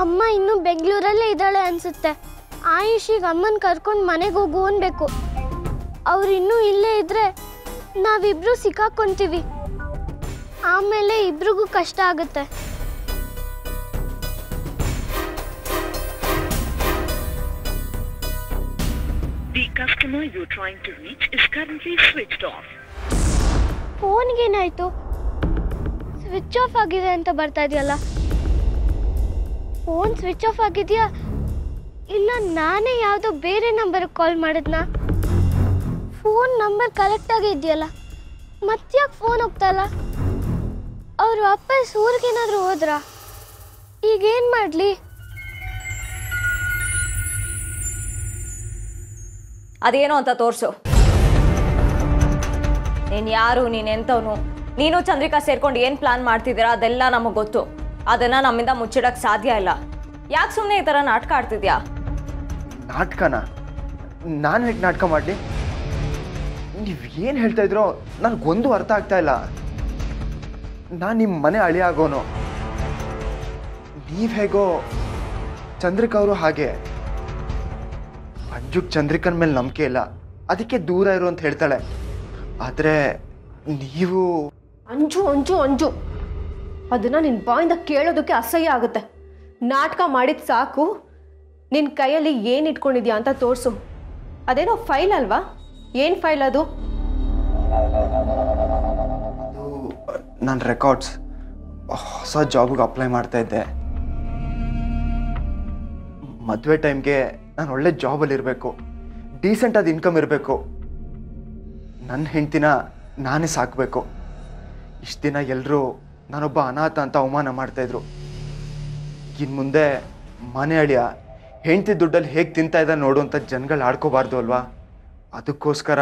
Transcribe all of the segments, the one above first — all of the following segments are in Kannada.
ಅಮ್ಮ ಇನ್ನೂ ಬೆಂಗಳೂರಲ್ಲೇ ಇದ್ದಾಳೆ ಅನ್ಸುತ್ತೆ ಆಯುಷಿಗೆ ಅಮ್ಮನ ಕರ್ಕೊಂಡು ಮನೆಗೆ ಹೋಗು ಅನ್ಬೇಕು ಅವ್ರು ಇನ್ನೂ ಇಲ್ಲೇ ಇದ್ರೆ ನಾವಿಬ್ರು ಸಿಕ್ಕಾಕೊಂತೀವಿ ಆಮೇಲೆ ಇಬ್ರಿಗೂ ಕಷ್ಟ ಆಗುತ್ತೆ The customer you're trying to reach is currently switched off. ಫೋನ್ಗೇನಾಯ್ತು ಸ್ವಿಚ್ ಆಫ್ ಆಗಿದೆ ಅಂತ ಬರ್ತಾ ಇದೆಯಲ್ಲ ಫೋನ್ ಸ್ವಿಚ್ ಆಫ್ ಆಗಿದೆಯಾ ಇಲ್ಲ ನಾನೇ ಯಾವುದೋ ಬೇರೆ ನಂಬರ್ಗೆ ಕಾಲ್ ಮಾಡಿದ್ನಾ ಫೋನ್ ನಂಬರ್ ಕರೆಕ್ಟಾಗಿ ಇದೆಯಲ್ಲ ಮತ್ತ್ಯಾಕೆ ಫೋನ್ ಹೋಗ್ತಾ ಇಲ್ಲ ಅವ್ರ ಅಪ್ಪ ಊರಿಗೇನಾದರೂ ಹೋದ್ರಾ ಈಗೇನು ಮಾಡಲಿ ಅದೇನು ಅಂತ ತೋರಿಸು ನೀನು ಯಾರು ನೀನು ಎಂಥವನು ನೀನು ಚಂದ್ರಿಕಾ ಸೇರ್ಕೊಂಡು ಏನು ಪ್ಲಾನ್ ಮಾಡ್ತಿದ್ದೀರಾ ಅದೆಲ್ಲ ನಮಗೆ ಗೊತ್ತು ಅದನ್ನು ನಮ್ಮಿಂದ ಮುಚ್ಚಿಡಕ್ಕೆ ಸಾಧ್ಯ ಇಲ್ಲ ಯಾಕೆ ಸುಮ್ಮನೆ ಈ ಥರ ನಾಟಕ ಆಡ್ತಿದ್ಯಾ ನಾಟಕನ ನಾನು ಹೇಗೆ ನಾಟಕ ಮಾಡಲಿ ನೀವು ಏನು ಹೇಳ್ತಾ ಇದ್ರೋ ನನಗೊಂದು ಅರ್ಥ ಆಗ್ತಾ ಇಲ್ಲ ನಾನು ನಿಮ್ಮ ಮನೆ ಅಳಿ ಆಗೋನು ನೀವು ಹೇಗೋ ಚಂದ್ರಿಕಾ ಅವರು ಹಾಗೆ ಅಂಜುಗ್ ಚಂದ್ರಿಕನ ಮೇಲೆ ನಂಬಿಕೆ ಇಲ್ಲ ಅದಕ್ಕೆ ದೂರ ಇರು ಅಂತ ಹೇಳ್ತಾಳೆ ಆದರೆ ನೀವು ಅಂಜು ಅಂಜು ಅಂಜು ಅದನ್ನ ನಿನ್ನ ಬಾಯಿಂದ ಕೇಳೋದಕ್ಕೆ ಅಸಹ್ಯ ಆಗುತ್ತೆ ನಾಟಕ ಮಾಡಿದ ಸಾಕು ನಿನ್ನ ಕೈಯಲ್ಲಿ ಏನು ಇಟ್ಕೊಂಡಿದ್ಯಾ ಅಂತ ತೋರಿಸು ಅದೇನೋ ಫೈಲ್ ಅಲ್ವಾ ಏನು ಫೈಲ್ ಅದು ಅದು ನನ್ನ ರೆಕಾರ್ಡ್ಸ್ ಹೊಸ ಜಾಬ್ಗೆ ಅಪ್ಲೈ ಮಾಡ್ತಾ ಇದ್ದೆ ಮದುವೆ ಟೈಮ್ಗೆ ನಾನು ಒಳ್ಳೆ ಜಾಬಲ್ಲಿ ಇರಬೇಕು ಡೀಸೆಂಟ್ ಆದ ಇನ್ಕಮ್ ಇರಬೇಕು ನನ್ನ ಹೆಂಡ್ತಿನ ನಾನೇ ಸಾಕಬೇಕು ಇಷ್ಟು ದಿನ ಎಲ್ಲರೂ ನಾನೊಬ್ಬ ಅನಾಥ ಅಂತ ಅವಮಾನ ಮಾಡ್ತಾಯಿದ್ರು ಇನ್ನು ಮುಂದೆ ಮನೆ ಅಳಿಯ ಹೆಂಡ್ತಿ ದುಡ್ಡಲ್ಲಿ ಹೇಗೆ ತಿಂತಾ ಇದ್ದ ನೋಡು ಅಂತ ಜನಗಳು ಆಡ್ಕೋಬಾರ್ದು ಅಲ್ವಾ ಅದಕ್ಕೋಸ್ಕರ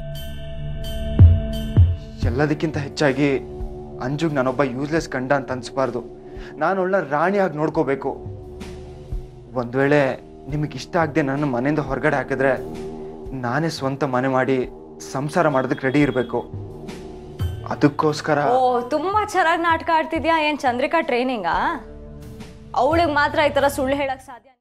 ಎಲ್ಲದಕ್ಕಿಂತ ಹೆಚ್ಚಾಗಿ ಅಂಜುಗ್ ನಾನೊಬ್ಬ ಯೂಸ್ಲೆಸ್ ಕಂಡ ಅಂತ ಅನ್ಸ್ಬಾರ್ದು ನಾನು ಒಳ್ಳೆ ರಾಣಿಯಾಗಿ ನೋಡ್ಕೋಬೇಕು ಒಂದು ವೇಳೆ ನಿಮಗೆ ಇಷ್ಟ ಆಗದೆ ನನ್ನ ಮನೆಯಿಂದ ಹೊರಗಡೆ ಹಾಕಿದ್ರೆ ನಾನೇ ಸ್ವಂತ ಮನೆ ಮಾಡಿ ಸಂಸಾರ ಮಾಡೋದಕ್ಕೆ ರೆಡಿ ಇರಬೇಕು ಅದಕ್ಕೋಸ್ಕರ ಓ ತುಂಬ ಚೆನ್ನಾಗಿ ನಾಟಕ ಆಡ್ತಿದ್ಯಾ ಏನು ಚಂದ್ರಿಕಾ ಟ್ರೈನಿಂಗಾ ಅವಳಿಗೆ ಮಾತ್ರ ಈ ಥರ ಸುಳ್ಳು ಹೇಳಕ್ಕೆ ಸಾಧ್ಯ